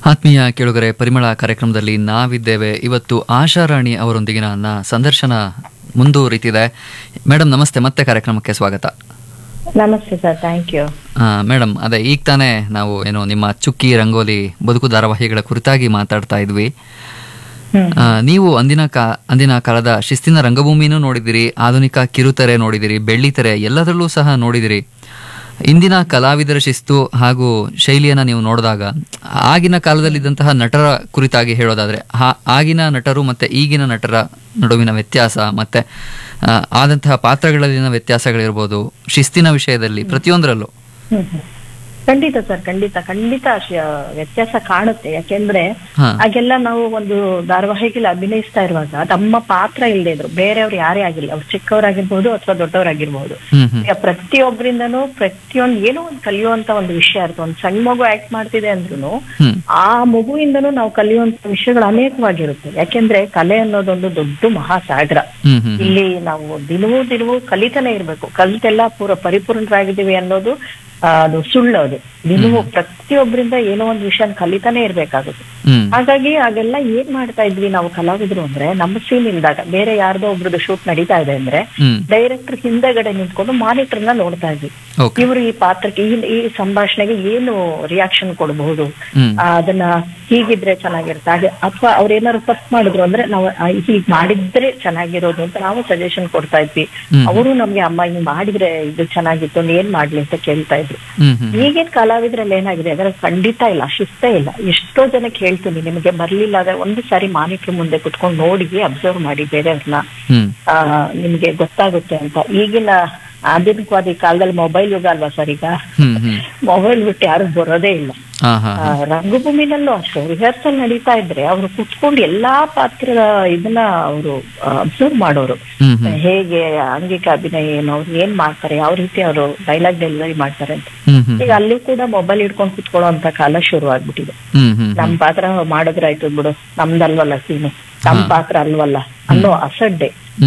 ಆತ್ಮೀಯ ಕೇಳುಗರೆ ಪರಿಮಳ ಕಾರ್ಯಕ್ರಮದಲ್ಲಿ ನಾವಿದ್ದೇವೆ ಇವತ್ತು ಆಶಾರಾಣಿ ಅವರೊಂದಿಗಿನ ನನ್ನ ಸಂದರ್ಶನ ಮುಂದುವರಿತಿದೆ ಮೇಡಮ್ ನಮಸ್ತೆ ಮತ್ತೆ ಕಾರ್ಯಕ್ರಮಕ್ಕೆ ಸ್ವಾಗತ ನಮಸ್ತೆ ಸರ್ ಥ್ಯಾಂಕ್ ಯು ಆ, ಮೇಡಮ್ ಅದೇ ಈಗ ತಾನೇ ನಾವು ಏನು ನಿಮ್ಮ ಚುಕ್ಕಿ ರಂಗೋಲಿ ಬದುಕು ಧಾರಾವಾಹಿಗಳ ಕುರಿತಾಗಿ ಮಾತಾಡ್ತಾ ಇದ್ವಿ ಹ್ಮ್ ಆ, ನೀವು ಅಂದಿನ ಕಾ ಅಂದಿನ ಕಾಲದ ಶಿಸ್ತಿನ ರಂಗಭೂಮಿನೂ ನೋಡಿದಿರಿ ಆಧುನಿಕ ಕಿರುತೆರೆ ನೋಡಿದಿರಿ ಬೆಳ್ಳಿತೆರೆ ಎಲ್ಲದರಲ್ಲೂ ಸಹ ನೋಡಿದಿರಿ ಇಂದಿನ ಕಲಾವಿದರ ಶಿಸ್ತು ಹಾಗೂ ಶೈಲಿಯನ್ನು ನೀವು ನೋಡಿದಾಗ ಆಗಿನ ಕಾಲದಲ್ಲಿದ್ದಂತಹ ನಟರ ಕುರಿತಾಗಿ ಹೇಳೋದಾದ್ರೆ ಆ- ಆಗಿನ ನಟರು ಮತ್ತೆ ಈಗಿನ ನಟರ ನಡುವಿನ ವ್ಯತ್ಯಾಸ ಮತ್ತೆ ಆ, ಆದಂತಹ ಪಾತ್ರಗಳಲ್ಲಿನ ವ್ಯತ್ಯಾಸಗಳಿರ್ಬೋದು ಶಿಸ್ತಿನ ವಿಷಯದಲ್ಲಿ ಪ್ರತಿಯೊಂದರಲ್ಲೂ ಹ್ಮ್ ಹ್ಮ್. ಖಂಡಿತ ಸರ್ ಖಂಡಿತ ಖಂಡಿತ ಶ- ವ್ಯತ್ಯಾಸ ಕಾಣುತ್ತೆ ಯಾಕೆಂದ್ರೆ ಹಾ ಆಗೆಲ್ಲ ನಾವು ಒಂದು ಧಾರಾವಾಹಿಗಳು ಅಭಿನಯಿಸ್ತಾ ಇರುವಾಗ ನಮ್ಮ ಪಾತ್ರ ಇಲ್ಲದೆ ಇದ್ರು ಬೇರೆಯವ್ರು ಯಾರೇ ಆಗಿರ್ಲಿ ಅವ್ರು ಚಿಕ್ಕವರಾಗಿರ್ಬೋದು ಅಥವಾ ದೊಡ್ಡವರಾಗಿರ್ಬೋದು ಹ್ಮ್ ಹ್ಮ್ ಈಗ ಪ್ರತಿಯೊಬ್ಬರಿಂದನೂ ಪ್ರತಿಯೊಂದು ಏನೋ ಒಂದು ಕಲಿಯುವಂತ ಒಂದು ವಿಷಯ ಇರುತ್ತೆ ಒಂದು ಸಣ್ಣ ಮಗು ಆಕ್ಟ್ ಮಾಡ್ತಿದೆ ಅಂದ್ರೂ ಹ್ಮ್ ಆ ಮಗುವಿಂದನೂ ನಾವು ಕಲಿಯುವಂತ ವಿಷಯಗಳು ಅನೇಕವಾಗಿರುತ್ತೆ ಯಾಕೆಂದ್ರೆ ಕಲೆ ಅನ್ನೋದೊಂದು ದೊಡ್ಡ ಮಹಾಸಾಗರ ಹ್ಮ್ ಹ್ಮ್ ಇಲ್ಲಿ ನಾವು ದಿನವೂ ದಿನವೂ ಕಲಿತಾನೆ ಇರ್ಬೇಕು ಕಲಿತೆಲ್ಲ ಪೂರ ಪರಿಪೂರ್ಣರಾಗಿದ್ದೀವಿ ಅನ್ನೋದು ಆ, ಅದು ಸುಳ್ಳು ಅದು ದಿನವೂ ಪ್ರತಿಯೊಬ್ಬರಿಂದ ಏನೋ ಒಂದು ವಿಷಯ ಕಲಿತಾನೆ ಇರ್ಬೇಕಾಗುತ್ತೆ ಹ್ಮ್ ಹಾಗಾಗಿ ಆಗೆಲ್ಲ ಏನ್ ಮಾಡ್ತಾ ಇದ್ವಿ ನಾವು ಕಲಾವಿದ್ರು ಅಂದ್ರೆ ನಮ್ಮ ಸೀನ್ ಇಲ್ದಾಗ ಬೇರೆ ಯಾರ್ದೋ ಒಬ್ರದ್ದು ಶೂಟ್ ನಡೀತಾ ಇದೆ ಅಂದ್ರೆ ಹ್ಮ್ ಡೈರೆಕ್ಟರ್ ಹಿಂದೆಗಡೆ ನಿಂತ್ಕೊಂಡು ಮಾನಿಟರ್ ನ ನೋಡ್ತಾ ಇದ್ವಿ ಓಕೆ ಇವರು ಈ ಪಾತ್ರಕ್ಕೆ ಈ ಈ ಸಂಭಾಷಣೆಗೆ ಏನು ರಿಯಾಕ್ಷನ್ ಕೊಡಬಹುದು ಹ್ಮ್ ಆ, ಅದನ್ನ ಹೀಗಿದ್ರೆ ಚೆನ್ನಾಗಿರುತ್ತೆ ಹಾಗೆ ಅಥವಾ ಅವ್ರ ಏನಾದ್ರು ತಪ್ಪು ಮಾಡಿದ್ರು ಅಂದ್ರೆ ನಾವು ಆ, ಹೀಗ್ ಮಾಡಿದ್ರೆ ಚೆನ್ನಾಗಿರೋದು ಅಂತ ನಾವು ಸಜೆಷನ್ ಕೊಡ್ತಾ ಇದ್ವಿ ಹ್ಮ್. ಅವರು ನಮ್ಗೆ ಅಮ್ಮ ಹಿಂಗ್ ಮಾಡಿದ್ರೆ ಇದು ಚೆನ್ನಾಗಿತ್ತು ನೀವ್ ಏನ್ ಮಾಡ್ಲಿ ಅಂತ ಕೇಳ್ತಾ ಇದ್ರು ಹ್ಮ್ ಹ್ಮ್ ಈಗಿನ ಕಲಾವಿದ್ರಲ್ಲಿ ಏನಾಗಿದೆ ಅಂದ್ರೆ ಖಂಡಿತ ಇಲ್ಲ ಶಿಸ್ತೇ ಇಲ್ಲ ಎಷ್ಟೋ ಜನಕ್ಕೆ ಹೇಳ್ತೀನಿ ನಿಮಗೆ ಬರ್ಲಿಲ್ಲ ಅಂದ್ರೆ ಒಂದು ಸಾರಿ ಮಾನಿಟರ್ ಮುಂದೆ ಕುತ್ಕೊಂಡು ನೋಡಿ ಅಬ್ಸರ್ವ್ ಮಾಡಿ ಬೇರೆಯವ್ರನ್ನ ಹ್ಮ್ ಆ ನಿಮ್ಗೆ ಗೊತ್ತಾಗುತ್ತೆ ಅಂತ ಈಗಿನ ಆಧುನಿಕವಾದ ಈ ಕಾಲದಲ್ಲಿ ಮೊಬೈಲ್ ಯುಗ ಅಲ್ವಾ ಸರ್ ಈಗ ಹ್ಮ್ ಹ್ಮ್ ಮೊಬೈಲ್ ಬಿಟ್ಟು ಯಾರು ಬರೋದೇ ಇಲ್ಲ ಹಾ ಹಾ ಆ, ರಂಗಭೂಮಿನಲ್ಲೂ ಅಷ್ಟೇ ರಿಹರ್ಸಲ್ ನಡೀತಾ ಇದ್ರೆ ಅವರು ಕುತ್ಕೊಂಡು ಎಲ್ಲಾ ಪಾತ್ರದ ಇದನ್ನ ಅವರು ಅಬ್ಸರ್ವ್ ಮಾಡೋರು ಹ್ಮ್ ಹ್ಮ್ ಹೇಗೆ ಆಂಗಿಕ ಅಭಿನಯ ಏನು ಅವ್ರು ಏನ್ ಮಾಡ್ತಾರೆ ಯಾವ ರೀತಿ ಅವರು ಡೈಲಾಗ್ ಡೆಲಿವರಿ ಮಾಡ್ತಾರೆ ಅಂತ ಹ್ಮ್ ಹ್ಮ್ ಈಗ ಅಲ್ಲೂ ಕೂಡ ಮೊಬೈಲ್ ಇಟ್ಕೊಂಡು ಕುತ್ಕೊಳ್ಳೋ ಅಂತ ಕಾಲ ಶುರು ಆಗ್ಬಿಟ್ಟಿದೆ ಹ್ಮ್ ಹ್ಮ್ ನಮ್ ಪಾತ್ರ ಮಾಡಿದ್ರಾಯ್ತು ಬಿಡು ನಮ್ದಲ್ವಲ್ಲ ಸೀನು ನಮ್ ಪಾತ್ರ ಅಲ್ವಲ್ಲ ಅನ್ನೋ ಅಸಡ್ಡೆ